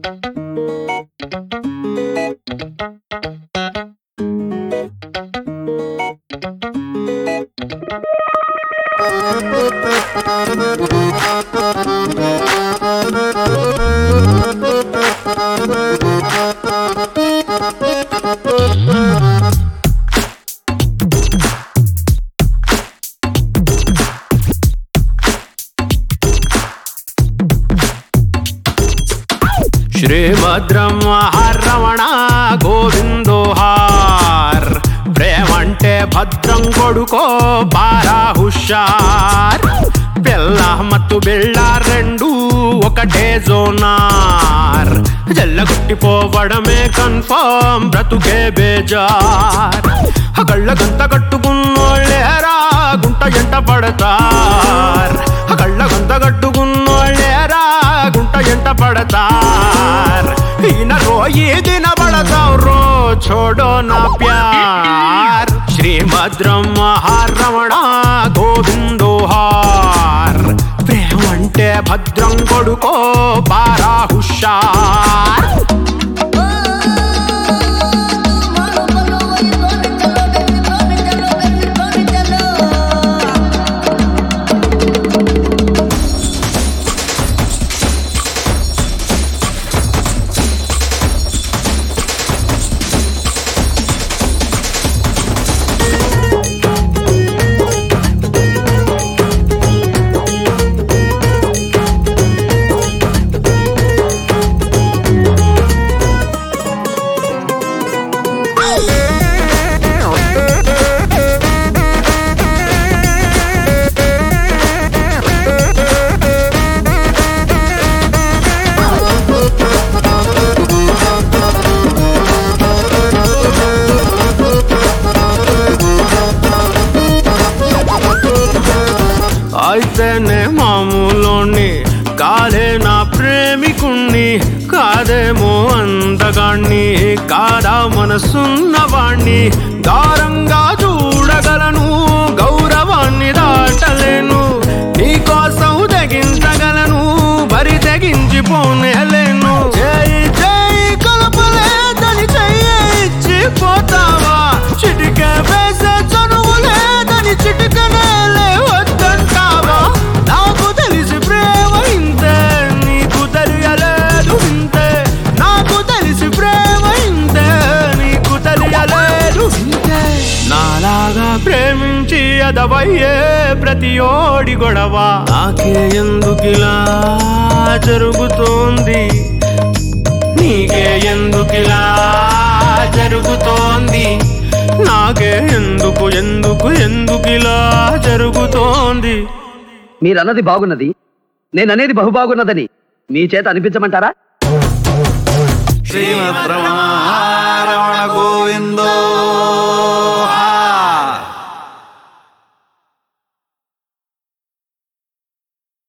శ్రీభద్రమహరమణ గోవిందోహార్ ప్రేమంటే భద్రం కొడుకో బారా హుషార్ పిల్ల మత్తు బిళ్ళ రెండు ఒకటే జోనార్ జల్లగొట్టిపోవడమే కన్ఫర్మ్ బ్రతుకే బేజార్ కళ్ళ గంత కట్టుకున్నోళ్ళేరా గుంట ఎంట పడతార్ కళ్ళ గంత కట్టుకున్నోళ్ళేరా గుంట ఎంట పడతార్ ఈయన రోయి దిన పడతాం రో छोड़ो ना प्यार శ్రీభద్రం మహారమణ గోవిందోహార్ ప్రేమంటే భద్రం కొడుకో బారా హుషార్ అయితేనే మామూలోని కాదే నా ప్రేమికుణ్ణి కాదేమో అందగాణ్ణి కాదా మనసున్నవాణ్ణి దారంగా చూడగలను గౌరవాన్ని దాటలేను నీకోసం తెగించగలను బరి తెగించిపోనేలేను చేయి చేయి కలపలేదని చెయ్యి ఇచ్చిపోతావా చిటికే వేసే చనువు లేదని చిటికనేలే వద్దంటావా నాకు తెలిసి ప్రేమ ఇంతే నీకు తెలియలేదు ఇంతే నాకు తెలిసి ప్రేమ ఇంతే నీకు తెలియలేదు ఇంతే నాలాగా ప్రేమించి అదవయ్యే ప్రతి ఓడి గొడవ నాకే ఎందుకిలా జరుగుతోంది నీకే ఎందుకిలా జరుగుతోంది నాకే ఎందుకు ఎందుకు ఎందుకిలా జరుగుతోంది మీరన్నది బాగున్నది నేననేది బహు బాగున్నదని మీ చేత అనిపించమంటారా శ్రీమద్రమణ గోవింద